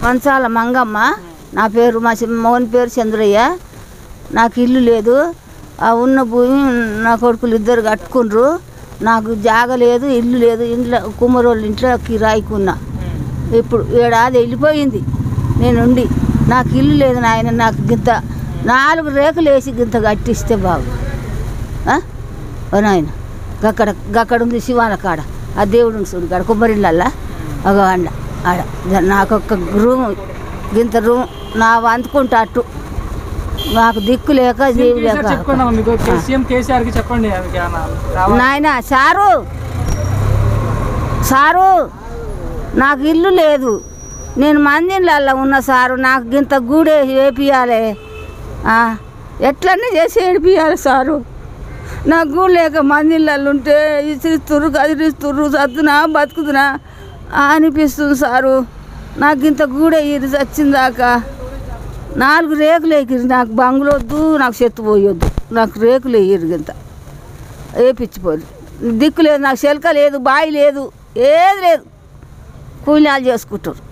మంచాల మంగమ్మ నా పేరు మా చి- మోహన్ పేరు చంద్రయ్య నాకు ఇల్లు లేదు ఆ ఉన్న భూమి నా కొడుకులు ఇద్దరు కట్టుకుండ్రు నాకు జాగ లేదు ఇల్లు లేదు ఇంట్లో కుమ్మరోళ్ళ ఇంట్లో కిరాయికున్నా ఇప్పుడు ఏడాది వెళ్ళిపోయింది నేనుండి నాకు ఇల్లు లేదు నాయన నాకు గింత నాలుగు రేకులు వేసి గింత కట్టిస్తే బాగు ఆ? ఓ నాయన గక్కడ గక్కడ ఉంది శివాల కాడ ఆ దేవుడు చూడు కాడ కొబ్బరిళ్ళల్లా ఒక అండ ఆడ జ- నాకు ఒక్క రూమ్ గింత రూమ్ నా వంతుకుంటా అట్టు నాకు దిక్కు లేక జీవి లేక చెప్పండి అమ్మా, మీకు సీఎం కేసీఆర్ కి చెప్పండి ఆమెకి ఏమన్నా రావాలి. నాయన సారు సారు నాకు ఇల్లు లేదు నేను మందిళ్ళల్లో ఉన్న సారు నాకు గింత గూడే వేపియాలి ఎట్లన్నీ చేసి ఏడిపియాలి సారు నాకు గూడు లేక మందిళ్ళల్లో ఉంటే ఇసిరిస్తుర్రు కదిరిస్తుర్రు సత్తునా బతుకుతున్నా అనిపిస్తుంది సారు నాకు ఇంత గూడే ఇరి చచ్చిందాకా నాలుగు రేకులు ఎగిరి నాకు బంగులొద్దు నాకు చెత్త పోయొద్దు నాకు రేకులు ఎగిరి గింత వేపించిపోరు దిక్కు లేదు నాకు శెలక లేదు బావి లేదు ఏది లేదు కూలినాలు చేసుకుంటారు